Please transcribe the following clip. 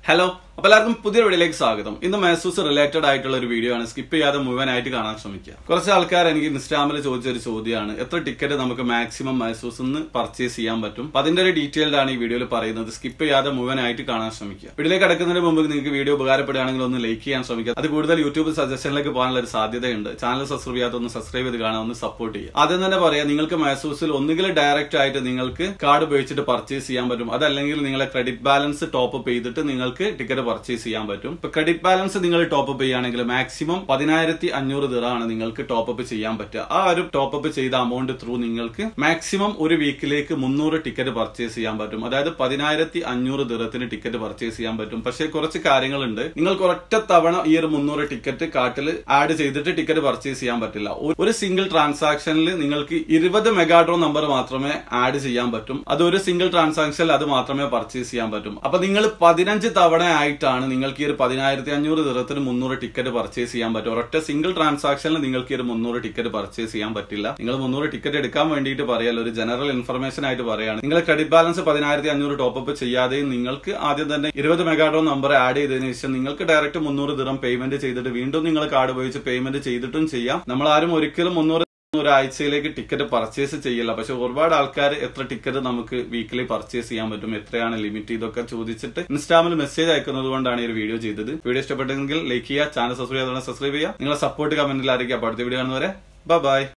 hello അപ്പൊ എല്ലാവർക്കും പുതിയ വീഡിയോയിലേക്ക് സ്വാഗതം ഇന്ന് മൈസൂസ് റിലേറ്റഡ് ആയിട്ടുള്ള ഒരു വീഡിയോ ആണ് സ്കിപ്പ് ചെയ്യാതെ മുഴുവനായിട്ട് കാണാൻ ശ്രമിക്കുക കുറച്ച് ആൾക്കാർ എനിക്ക് ഇൻസ്റ്റാമിൽ ചോദിച്ച ഒരു ചോദ്യമാണ് എത്ര ടിക്കറ്റ് നമുക്ക് മാക്സിമം മൈസൂസ് നിന്ന് പർച്ചേസ് ചെയ്യാൻ പറ്റും അപ്പൊ അതിന്റെ ഒരു ഡീറ്റെയിൽഡ് ആണ് ഈ വീഡിയോയിൽ പറയുന്നത് സ്കിപ്പ് ചെയ്യാതെ മുഴുവനായിട്ട് കാണാൻ ശ്രമിക്കുക വീഡിയോയിലേക്ക് കിടക്കുന്നതിന് മുമ്പ് നിങ്ങൾക്ക് വീഡിയോ ഉപകാരപ്പെടുകയാണെങ്കിൽ ഒന്ന് ലൈക്ക് ചെയ്യാൻ ശ്രമിക്കുക അത് കൂടുതൽ യൂട്യൂബ് സജഷനിലേക്ക് പോകാനുള്ള ഒരു സാധ്യതയുണ്ട് ചാനൽ സബ്സ്ക്രൈബ് ചെയ്യാത്ത ഒന്ന് സബ്സ്ക്രൈബ് ചെയ്ത് കാണാൻ ഒന്ന് സപ്പോർട്ട് ചെയ്യുക ആദ്യം തന്നെ പറയാം നിങ്ങൾക്ക് മൈസൂസിൽ ഒന്നുകിൽ ഡയറക്റ്റ് ആയിട്ട് നിങ്ങൾക്ക് കാർഡ് ഉപയോഗിച്ചിട്ട് പർച്ചേസ് ചെയ്യാൻ പറ്റും അതല്ലെങ്കിൽ നിങ്ങളെ ക്രെഡിറ്റ് ബാലൻസ് ടോപ്പ് അപ്പ് ചെയ്തിട്ട് നിങ്ങൾക്ക് ടിക്കറ്റ് പർച്ചേസ് ചെയ്യാൻ പറ്റും ഇപ്പൊ ക്രെഡിറ്റ് ബാലൻസ് നിങ്ങൾ ടോപ്പ് അപ്പ് ചെയ്യുകയാണെങ്കിൽ മാക്സിമം പതിനായിരത്തി അഞ്ഞൂറ് ദിറാണ് നിങ്ങൾക്ക് ടോപ്പ് അപ്പ് ചെയ്യാൻ പറ്റുക ആ ഒരു ടോപ്പ് അപ്പ് ചെയ്ത എമൗണ്ട് ത്രൂ നിങ്ങൾക്ക് മാക്സിമം ഒരു വീക്കിലേക്ക് മുന്നൂറ് ടിക്കറ്റ് പർച്ചേസ് ചെയ്യാൻ പറ്റും അതായത് പതിനായിരത്തി അഞ്ഞൂറ് ദിറത്തിന് ടിക്കറ്റ് പർച്ചേസ് ചെയ്യാൻ പറ്റും പക്ഷേ കുറച്ച് കാര്യങ്ങളുണ്ട് നിങ്ങൾക്ക് ഒരൊറ്റ തവണ ഈ ഒരു മുന്നൂറ് ടിക്കറ്റ് കാർട്ടിൽ ആഡ് ചെയ്തിട്ട് ടിക്കറ്റ് പർച്ചേസ് ചെയ്യാൻ പറ്റില്ല ഒരു- ഒരു സിംഗിൾ ട്രാൻസാക്ഷനിൽ നിങ്ങൾക്ക് ഇരുപത് മെഗാഡ്രോ നമ്പർ മാത്രമേ ആഡ് ചെയ്യാൻ പറ്റും അത് ഒരു സിംഗിൾ ട്രാൻസാക്ഷനിൽ അത് മാത്രമേ പർച്ചേസ് ചെയ്യാൻ പറ്റും അപ്പൊ നിങ്ങൾ പതിനഞ്ച് തവണ ആയിട്ടാണ് നിങ്ങൾക്ക് ഈ ഒരു പതിനായിരത്തി അഞ്ഞൂറ് ദിറത്തിന് മുന്നൂറ് ടിക്കറ്റ് പർച്ചേസ് ചെയ്യാൻ പറ്റും ഒരൊറ്റ സിംഗിൾ ട്രാൻസാക്ഷനിൽ നിങ്ങൾക്ക് ഈ ഒരു മുന്നൂറ് ടിക്കറ്റ് പർച്ചേസ് ചെയ്യാൻ പറ്റില്ല നിങ്ങൾ മുന്നൂറ് ടിക്കറ്റ് എടുക്കാൻ വേണ്ടിയിട്ട് പറയാലോ ഒരു ജനറൽ ഇൻഫർമേഷൻ ആയിട്ട് പറയാണ് നിങ്ങൾ ക്രെഡിറ്റ് ബാലൻസ് പതിനായിരത്തി അഞ്ഞൂറ് ടോപ്പ് അപ്പ് ചെയ്യാതെയും നിങ്ങൾക്ക് ആദ്യം തന്നെ ഇരുപത് മെഗാഡ്രോ നമ്പർ ആഡ് ചെയ്തതിനു ശേഷം നിങ്ങൾക്ക് ഡയറക്റ്റ് മുന്നൂറ് ദിറം പേയ്മെന്റ് ചെയ്തിട്ട് വീണ്ടും നിങ്ങൾ കാർഡ് ഉപയോഗിച്ച് പേയ്മെന്റ് ചെയ്തിട്ടും ചെയ്യാം നമ്മൾ ആരും ഒരിക്കലും മുന്നൂറ് ഒരാഴ്ചയിലേക്ക് ടിക്കറ്റ് പർച്ചേസ് ചെയ്യില്ല പക്ഷെ ഒരുപാട് ആൾക്കാർ എത്ര ടിക്കറ്റ് നമുക്ക് വീക്കിലി പർച്ചേസ് ചെയ്യാൻ പറ്റും എത്രയാണ് ലിമിറ്റ് ഇതൊക്കെ ചോദിച്ചിട്ട് ഇൻസ്റ്റാമിൽ മെസ്സേജ് അയക്കുന്നത് കൊണ്ടാണ് ഈ ഒരു വീഡിയോ ചെയ്തത് വീഡിയോ ഇഷ്ടപ്പെട്ടെങ്കിൽ ലൈക്ക് ചെയ്യുക ചാനൽ സബ്സ്ക്രൈബ് ചെയ്യാതെ സബ്സ്ക്രൈബ് ചെയ്യുക നിങ്ങളെ സപ്പോർട്ട് കമന്റിൽ അറിയിക്കുക അപ്പോൾ അടുത്ത വീഡിയോ കാണുന്നവരെ ബൈ